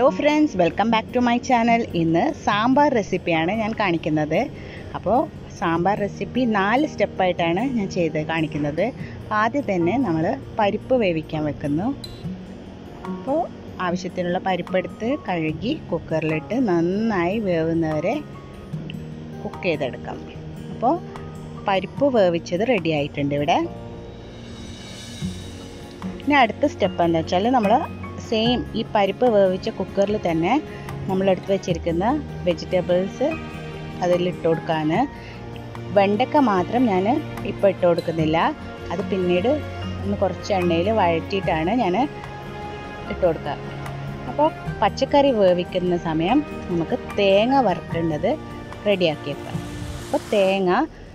hello friends welcome back to my channel ഇന്ന് സാമ്പാർ റെസിപ്പിയാണ് ഞാൻ കാണിക്കുന്നത് അപ്പോൾ സാമ്പാർ റെസിപ്പി നാല് സ്റ്റെപ്പായിട്ടാണ് ഞാൻ ചെയ്ത് കാണിക്കുന്നത് ആദ്യം തന്നെ നമ്മൾ പരിപ്പ് വേവിക്കാൻ വെക്കുന്നു അപ്പോൾ ആവശ്യത്തിനുള്ള പരിപ്പെടുത്ത് കഴുകി കുക്കറിലിട്ട് നന്നായി വേവുന്നവരെ കുക്ക് ചെയ്തെടുക്കാം അപ്പോൾ പരിപ്പ് വേവിച്ചത് റെഡി ആയിട്ടുണ്ട് ഇവിടെ ഇനി അടുത്ത സ്റ്റെപ്പ് എന്താ വെച്ചാൽ നമ്മൾ സെയിം ഈ പരിപ്പ് വേവിച്ച കുക്കറിൽ തന്നെ നമ്മൾ എടുത്ത് വെച്ചിരിക്കുന്ന വെജിറ്റബിൾസ് അതിൽ ഇട്ട് കൊടുക്കാൻ വെണ്ടക്ക മാത്രം ഞാൻ ഇപ്പോൾ ഇട്ട് കൊടുക്കുന്നില്ല അത് പിന്നീട് ഒന്ന് കുറച്ച് എണ്ണയിൽ വഴറ്റിയിട്ടാണ് ഞാൻ ഇട്ട് കൊടുക്കുക അപ്പോൾ പച്ചക്കറി വേവിക്കുന്ന സമയം നമുക്ക് തേങ്ങ വറുക്കേണ്ടത് റെഡിയാക്കി വെക്കാം അപ്പോൾ തേങ്ങ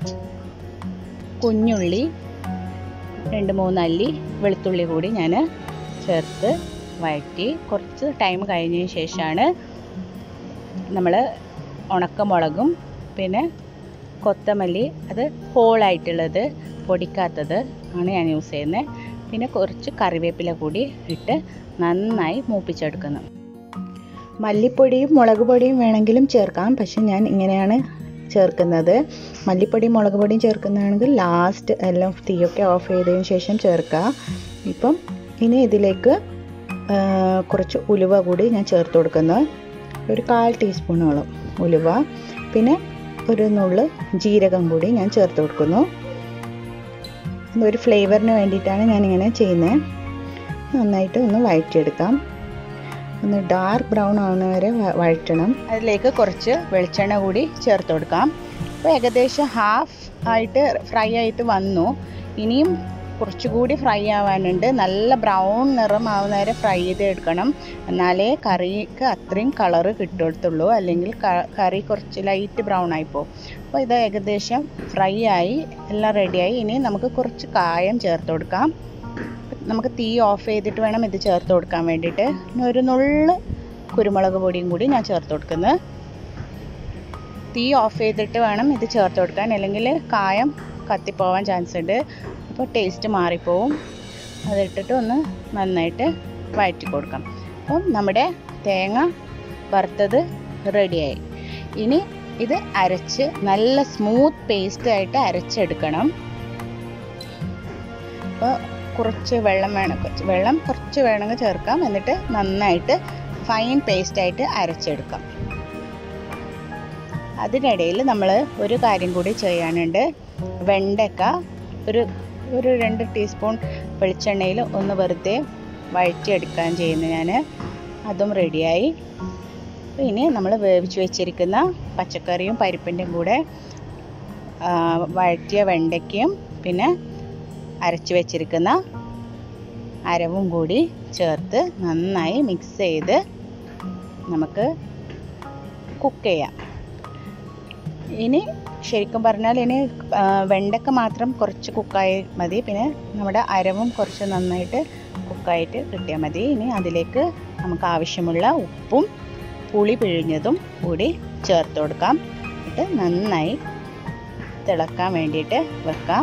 കുഞ്ഞുള്ളി രണ്ട് മൂന്നല്ലി വെളുത്തുള്ളി കൂടി ഞാൻ ചേർത്ത് വഴറ്റി കുറച്ച് ടൈം കഴിഞ്ഞതിന് ശേഷമാണ് നമ്മൾ ഉണക്കമുളകും പിന്നെ കൊത്തമല്ലി അത് ഹോളായിട്ടുള്ളത് പൊടിക്കാത്തത് ആണ് ഞാൻ യൂസ് ചെയ്യുന്നത് പിന്നെ കുറച്ച് കറിവേപ്പില കൂടി ഇട്ട് നന്നായി മൂപ്പിച്ചെടുക്കുന്നു മല്ലിപ്പൊടിയും മുളക് പൊടിയും വേണമെങ്കിലും ചേർക്കാം പക്ഷെ ഞാൻ ഇങ്ങനെയാണ് ചേർക്കുന്നത് മല്ലിപ്പൊടിയും മുളക് പൊടിയും ചേർക്കുന്നതാണെങ്കിൽ ലാസ്റ്റ് എല്ലാം തീയൊക്കെ ഓഫ് ചെയ്തതിന് ശേഷം ചേർക്കുക ഇപ്പം ഇനി ഇതിലേക്ക് കുറച്ച് ഉലുവ കൂടി ഞാൻ ചേർത്ത് കൊടുക്കുന്നു ഒരു കാൽ ടീസ്പൂണോളം ഉലുവ പിന്നെ ഒരു നുള്ള് ജീരകം കൂടി ഞാൻ ചേർത്ത് കൊടുക്കുന്നു ഒരു ഫ്ലേവറിന് വേണ്ടിയിട്ടാണ് ഞാനിങ്ങനെ ചെയ്യുന്നത് നന്നായിട്ട് ഒന്ന് വഴറ്റിയെടുക്കാം ഒന്ന് ഡാർക്ക് ബ്രൗൺ ആവുന്ന വരെ വഴറ്റണം അതിലേക്ക് കുറച്ച് വെളിച്ചെണ്ണ കൂടി ചേർത്ത് കൊടുക്കാം അപ്പോൾ ഏകദേശം ഹാഫ് ആയിട്ട് ഫ്രൈ ആയിട്ട് വന്നു ഇനിയും കുറച്ചുകൂടി ഫ്രൈ ആവാനുണ്ട് നല്ല ബ്രൗൺ നിറം ആവുന്ന വരെ ഫ്രൈ ചെയ്ത് എടുക്കണം എന്നാലേ കറിക്ക് അത്രയും കളറ് കിട്ടുള്ളൂ അല്ലെങ്കിൽ കറി കുറച്ച് ലൈറ്റ് ബ്രൗൺ ആയിപ്പോവും അപ്പോൾ ഇത് ഏകദേശം ഫ്രൈ ആയി എല്ലാം റെഡിയായി ഇനി നമുക്ക് കുറച്ച് കായം ചേർത്ത് കൊടുക്കാം നമുക്ക് തീ ഓഫ് ചെയ്തിട്ട് വേണം ഇത് ചേർത്ത് കൊടുക്കാൻ വേണ്ടിയിട്ട് ഇനി ഒരു നുള്ള് കുരുമുളക് പൊടിയും കൂടി ഞാൻ ചേർത്ത് കൊടുക്കുന്നത് തീ ഓഫ് ചെയ്തിട്ട് വേണം ഇത് ചേർത്ത് കൊടുക്കാൻ അല്ലെങ്കിൽ കായം കത്തിപ്പോവാൻ ചാൻസ് ഉണ്ട് അപ്പോൾ ടേസ്റ്റ് മാറിപ്പോവും അതിട്ടിട്ട് ഒന്ന് നന്നായിട്ട് വഴറ്റി കൊടുക്കാം അപ്പം നമ്മുടെ തേങ്ങ വറുത്തത് റെഡിയായി ഇനി ഇത് അരച്ച് നല്ല സ്മൂത്ത് പേസ്റ്റ് ആയിട്ട് അരച്ചെടുക്കണം അപ്പോൾ കുറച്ച് വെള്ളം വേണം വെള്ളം കുറച്ച് വേണമെങ്കിൽ ചേർക്കാം എന്നിട്ട് നന്നായിട്ട് ഫൈൻ പേസ്റ്റായിട്ട് അരച്ചെടുക്കാം അതിനിടയിൽ നമ്മൾ ഒരു കാര്യം കൂടി ചെയ്യാനുണ്ട് വെണ്ടക്ക ഒരു ഒരു രണ്ട് ടീസ്പൂൺ വെളിച്ചെണ്ണയിൽ ഒന്ന് വെറുതെ വഴറ്റിയെടുക്കാൻ ചെയ്യുന്നു ഞാൻ അതും റെഡിയായി ഇനി നമ്മൾ വേവിച്ച് വെച്ചിരിക്കുന്ന പച്ചക്കറിയും പരിപ്പിൻ്റെയും കൂടെ വഴറ്റിയ വെണ്ടയ്ക്കയും പിന്നെ അരച്ച് വെച്ചിരിക്കുന്ന അരവും കൂടി ചേർത്ത് നന്നായി മിക്സ് ചെയ്ത് നമുക്ക് കുക്ക് ചെയ്യാം ഇനി ശരിക്കും പറഞ്ഞാൽ ഇനി വെണ്ടക്ക മാത്രം കുറച്ച് കുക്കായി മതി പിന്നെ നമ്മുടെ അരവും കുറച്ച് നന്നായിട്ട് കുക്കായിട്ട് കിട്ടിയാൽ മതി ഇനി അതിലേക്ക് നമുക്ക് ആവശ്യമുള്ള ഉപ്പും പുളി പിഴിഞ്ഞതും കൂടി ചേർത്ത് കൊടുക്കാം എന്നിട്ട് നന്നായി തിളക്കാൻ വേണ്ടിയിട്ട് വെക്കാം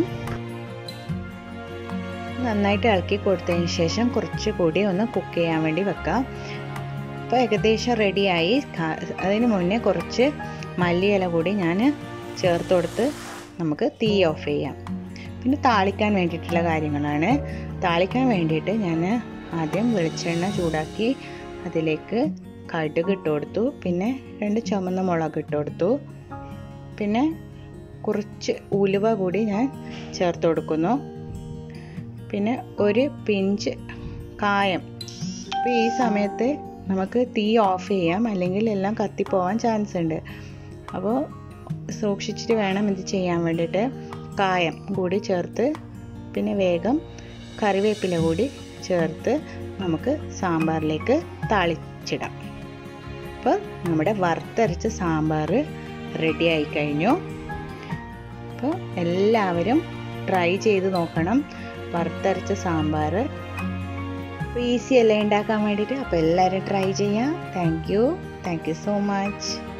നന്നായിട്ട് ഇളക്കി കൊടുത്തതിന് ശേഷം കുറച്ച് കൂടി ഒന്ന് കുക്ക് ചെയ്യാൻ വേണ്ടി വെക്കാം അപ്പോൾ ഏകദേശം റെഡിയായി അതിന് മുന്നേ കുറച്ച് മല്ലിയില കൂടി ഞാൻ ചേർത്ത് കൊടുത്ത് നമുക്ക് തീ ഓഫ് ചെയ്യാം പിന്നെ താളിക്കാൻ വേണ്ടിയിട്ടുള്ള കാര്യങ്ങളാണ് താളിക്കാൻ വേണ്ടിയിട്ട് ഞാൻ ആദ്യം വെളിച്ചെണ്ണ ചൂടാക്കി അതിലേക്ക് കടുക് ഇട്ട് കൊടുത്തു പിന്നെ രണ്ട് ചുമന്ന മുളക് ഇട്ട് കൊടുത്തു പിന്നെ കുറച്ച് ഉലുവ കൂടി ഞാൻ ചേർത്ത് കൊടുക്കുന്നു പിന്നെ ഒരു പിഞ്ച് കായം അപ്പോൾ ഈ സമയത്ത് നമുക്ക് തീ ഓഫ് ചെയ്യാം അല്ലെങ്കിൽ എല്ലാം കത്തിപ്പോവാൻ ചാൻസ് ഉണ്ട് അപ്പോൾ സൂക്ഷിച്ചിട്ട് വേണം ഇത് ചെയ്യാൻ വേണ്ടിയിട്ട് കായം കൂടി ചേർത്ത് പിന്നെ വേഗം കറിവേപ്പില കൂടി ചേർത്ത് നമുക്ക് സാമ്പാറിലേക്ക് താളിച്ചിടാം അപ്പോൾ നമ്മുടെ വറുത്തരച്ച സാമ്പാർ റെഡി ആയി കഴിഞ്ഞു അപ്പോൾ എല്ലാവരും ട്രൈ ചെയ്ത് നോക്കണം വറുത്തരച്ച സാമ്പാർ അപ്പോൾ ഈസി അല്ലേ ഉണ്ടാക്കാൻ വേണ്ടിയിട്ട് അപ്പോൾ എല്ലാവരും ട്രൈ ചെയ്യാം thank you thank you so much